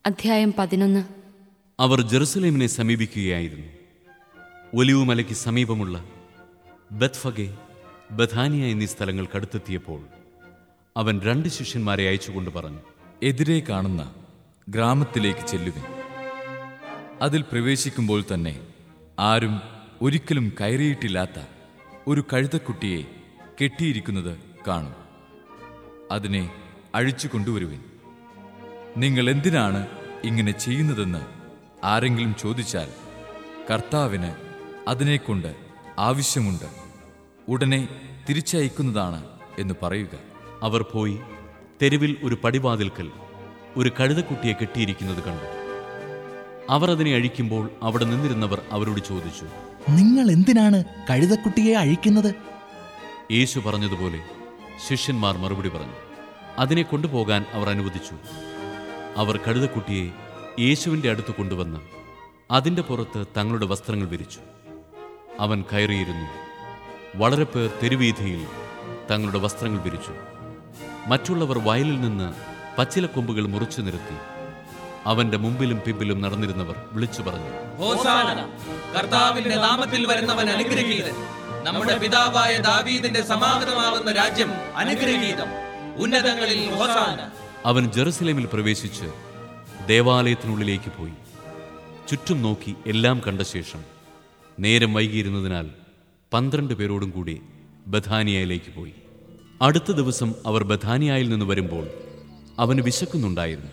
അധ്യായം പതിനൊന്ന് അവർ ജെറുസലേമിനെ സമീപിക്കുകയായിരുന്നു ഒലിവുമലയ്ക്ക് സമീപമുള്ള ബത്ഫഗെ ബഥാനിയ എന്നീ സ്ഥലങ്ങൾക്കടുത്തെത്തിയപ്പോൾ അവൻ രണ്ട് ശിഷ്യന്മാരെ അയച്ചുകൊണ്ട് പറഞ്ഞു എതിരെ കാണുന്ന ഗ്രാമത്തിലേക്ക് ചെല്ലുവിൻ അതിൽ പ്രവേശിക്കുമ്പോൾ തന്നെ ആരും ഒരിക്കലും കയറിയിട്ടില്ലാത്ത ഒരു കഴുതക്കുട്ടിയെ കെട്ടിയിരിക്കുന്നത് കാണും അതിനെ അഴിച്ചു കൊണ്ടുവരുവിൻ നിങ്ങൾ എന്തിനാണ് ഇങ്ങനെ ചെയ്യുന്നതെന്ന് ആരെങ്കിലും ചോദിച്ചാൽ കർത്താവിന് അതിനെക്കൊണ്ട് ആവശ്യമുണ്ട് ഉടനെ തിരിച്ചയക്കുന്നതാണ് എന്ന് പറയുക അവർ പോയി തെരുവിൽ ഒരു പടിവാതിൽക്കൽ ഒരു കഴുതക്കുട്ടിയെ കെട്ടിയിരിക്കുന്നത് കണ്ടു അവർ അതിനെ അഴിക്കുമ്പോൾ അവിടെ നിന്നിരുന്നവർ അവരോട് ചോദിച്ചു നിങ്ങൾ എന്തിനാണ് കഴുതക്കുട്ടിയെ അഴിക്കുന്നത് യേശു പറഞ്ഞതുപോലെ ശിഷ്യന്മാർ മറുപടി പറഞ്ഞു അതിനെ കൊണ്ടുപോകാൻ അവർ അനുവദിച്ചു അവർ കഴുതക്കുട്ടിയെ യേശുവിൻ്റെ അടുത്ത് കൊണ്ടുവന്ന് അതിൻ്റെ പുറത്ത് തങ്ങളുടെ വസ്ത്രങ്ങൾ വിരിച്ചു അവൻ കയറിയിരുന്നു വളരെ പേർ തെരുവീഥിയിൽ തങ്ങളുടെ വസ്ത്രങ്ങൾ വിരിച്ചു മറ്റുള്ളവർ വയലിൽ നിന്ന് പച്ചിലക്കൊമ്പുകൾ മുറിച്ചു നിരത്തി അവന്റെ മുമ്പിലും പിമ്പിലും നടന്നിരുന്നവർ വിളിച്ചു പറഞ്ഞു ഹോസാന കർത്താവിന്റെ നാമത്തിൽ വരുന്നവൻ അനുഗ്രഹീതൻ നമ്മുടെ പിതാവായ ദാവീദിന്റെ സമാഗതമാകുന്ന രാജ്യം അനുഗ്രഹീതം ഉന്നതങ്ങളിൽ ഹോസാന അവൻ ജെറുസലേമിൽ പ്രവേശിച്ച് ദേവാലയത്തിനുള്ളിലേക്ക് പോയി ചുറ്റും നോക്കി എല്ലാം കണ്ട ശേഷം നേരം വൈകിയിരുന്നതിനാൽ പന്ത്രണ്ട് പേരോടും കൂടി ബഥാനിയയിലേക്ക് പോയി അടുത്ത ദിവസം അവർ ബഥാനിയായിൽ നിന്ന് വരുമ്പോൾ അവന് വിശക്കുന്നുണ്ടായിരുന്നു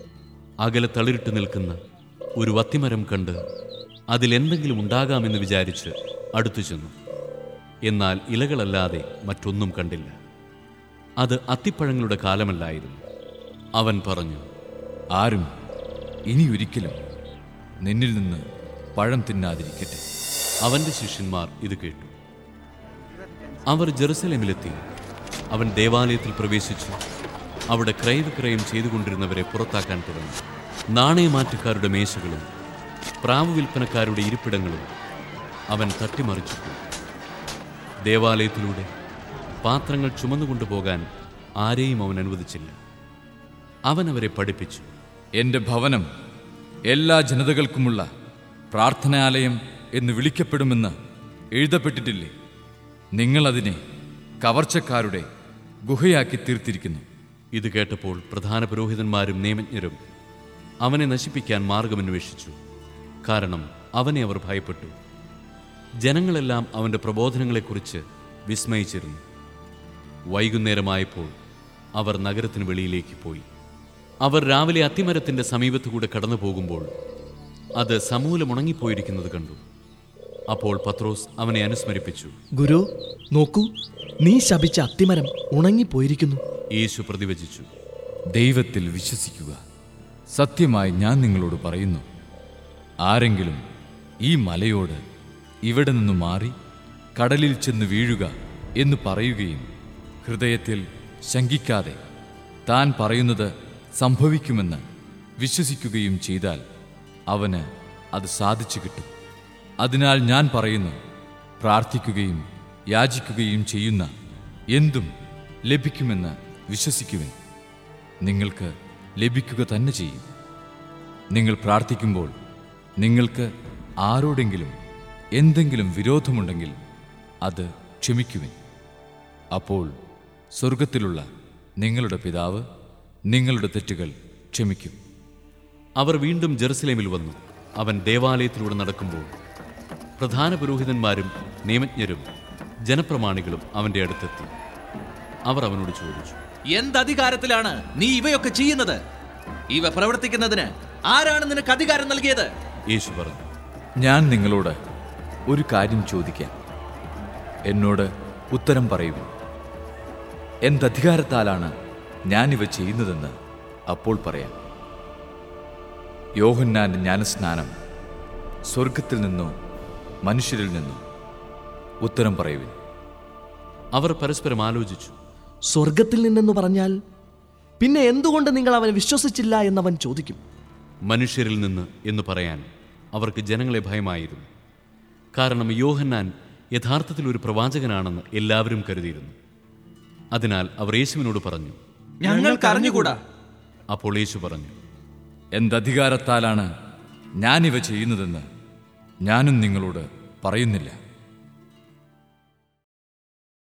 അകലെ തളിരിട്ട് നിൽക്കുന്ന ഒരു വത്തിമരം കണ്ട് അതിലെന്തെങ്കിലും ഉണ്ടാകാമെന്ന് വിചാരിച്ച് അടുത്തു ചെന്നു എന്നാൽ ഇലകളല്ലാതെ മറ്റൊന്നും കണ്ടില്ല അത് അത്തിപ്പഴങ്ങളുടെ കാലമല്ലായിരുന്നു അവൻ പറഞ്ഞു ആരും ഇനി ഒരിക്കലും നിന്നിൽ നിന്ന് പഴം തിന്നാതിരിക്കട്ടെ അവന്റെ ശിഷ്യന്മാർ ഇത് കേട്ടു അവർ ജെറുസലേമിലെത്തി അവൻ ദേവാലയത്തിൽ പ്രവേശിച്ചു അവിടെ ക്രയവിക്രയം ചെയ്തുകൊണ്ടിരുന്നവരെ പുറത്താക്കാൻ തുടങ്ങി നാണയമാറ്റക്കാരുടെ മേശകളും പ്രാവ് വിൽപ്പനക്കാരുടെ ഇരിപ്പിടങ്ങളും അവൻ തട്ടിമറിച്ചിട്ടു ദേവാലയത്തിലൂടെ പാത്രങ്ങൾ ചുമന്നുകൊണ്ടുപോകാൻ ആരെയും അവൻ അനുവദിച്ചില്ല അവൻ അവരെ പഠിപ്പിച്ചു എന്റെ ഭവനം എല്ലാ ജനതകൾക്കുമുള്ള പ്രാർത്ഥനാലയം എന്ന് വിളിക്കപ്പെടുമെന്ന് എഴുതപ്പെട്ടിട്ടില്ലേ നിങ്ങളതിനെ കവർച്ചക്കാരുടെ ഗുഹയാക്കി തീർത്തിരിക്കുന്നു ഇത് കേട്ടപ്പോൾ പ്രധാന പുരോഹിതന്മാരും നിയമജ്ഞരും അവനെ നശിപ്പിക്കാൻ മാർഗമന്വേഷിച്ചു കാരണം അവനെ അവർ ഭയപ്പെട്ടു ജനങ്ങളെല്ലാം അവന്റെ പ്രബോധനങ്ങളെക്കുറിച്ച് വിസ്മയിച്ചിരുന്നു വൈകുന്നേരമായപ്പോൾ അവർ നഗരത്തിന് വെളിയിലേക്ക് പോയി അവർ രാവിലെ അത്തിമരത്തിന്റെ സമീപത്തുകൂടെ കടന്നു പോകുമ്പോൾ അത് സമൂലം ഉണങ്ങിപ്പോയിരിക്കുന്നത് കണ്ടു അപ്പോൾ പത്രോസ് അവനെ അനുസ്മരിപ്പിച്ചു ഗുരു നോക്കൂ നീ ശപിച്ച അത്തിമരം ഉണങ്ങിപ്പോയിരിക്കുന്നു യേശു പ്രതിവചിച്ചു ദൈവത്തിൽ വിശ്വസിക്കുക സത്യമായി ഞാൻ നിങ്ങളോട് പറയുന്നു ആരെങ്കിലും ഈ മലയോട് ഇവിടെ നിന്ന് മാറി കടലിൽ ചെന്ന് വീഴുക എന്ന് പറയുകയും ഹൃദയത്തിൽ ശങ്കിക്കാതെ താൻ പറയുന്നത് സംഭവിക്കുമെന്ന് വിശ്വസിക്കുകയും ചെയ്താൽ അവന് അത് സാധിച്ചു കിട്ടും അതിനാൽ ഞാൻ പറയുന്നു പ്രാർത്ഥിക്കുകയും യാചിക്കുകയും ചെയ്യുന്ന എന്തും ലഭിക്കുമെന്ന് വിശ്വസിക്കുവിൻ നിങ്ങൾക്ക് ലഭിക്കുക തന്നെ ചെയ്യും നിങ്ങൾ പ്രാർത്ഥിക്കുമ്പോൾ നിങ്ങൾക്ക് ആരോടെങ്കിലും എന്തെങ്കിലും വിരോധമുണ്ടെങ്കിൽ അത് ക്ഷമിക്കുവിൻ അപ്പോൾ സ്വർഗത്തിലുള്ള നിങ്ങളുടെ പിതാവ് നിങ്ങളുടെ തെറ്റുകൾ ക്ഷമിക്കും അവർ വീണ്ടും ജെറുസലേമിൽ വന്നു അവൻ ദേവാലയത്തിലൂടെ നടക്കുമ്പോൾ പ്രധാന പുരോഹിതന്മാരും നിയമജ്ഞരും ജനപ്രമാണികളും അവന്റെ അടുത്തെത്തി അവർ അവനോട് ചോദിച്ചു എന്തധികാരത്തിലാണ് നീ ഇവയൊക്കെ ചെയ്യുന്നത് ഇവ പ്രവർത്തിക്കുന്നതിന് ആരാണ് നിനക്ക് അധികാരം നൽകിയത് യേശു പറഞ്ഞു ഞാൻ നിങ്ങളോട് ഒരു കാര്യം ചോദിക്കാം എന്നോട് ഉത്തരം പറയുവിൻ എന്തധികാരത്താലാണ് ഞാനിവ ചെയ്യുന്നതെന്ന് അപ്പോൾ പറയാം യോഹന്നാന്റെ ജ്ഞാനസ്നാനം സ്വർഗത്തിൽ നിന്നോ മനുഷ്യരിൽ നിന്നോ ഉത്തരം പറയുവിൻ അവർ പരസ്പരം ആലോചിച്ചു സ്വർഗത്തിൽ നിന്നെന്ന് പറഞ്ഞാൽ പിന്നെ എന്തുകൊണ്ട് നിങ്ങൾ അവനെ വിശ്വസിച്ചില്ല എന്നവൻ ചോദിക്കും മനുഷ്യരിൽ നിന്ന് എന്ന് പറയാൻ അവർക്ക് ജനങ്ങളെ ഭയമായിരുന്നു കാരണം യോഹന്നാൻ യഥാർത്ഥത്തിൽ ഒരു പ്രവാചകനാണെന്ന് എല്ലാവരും കരുതിയിരുന്നു അതിനാൽ അവർ യേശുവിനോട് പറഞ്ഞു ഞങ്ങൾക്ക് അറിഞ്ഞുകൂടാ അപ്പോൾ യേശു പറഞ്ഞു എന്തധികാരത്താലാണ് ഞാനിവ ചെയ്യുന്നതെന്ന് ഞാനും നിങ്ങളോട് പറയുന്നില്ല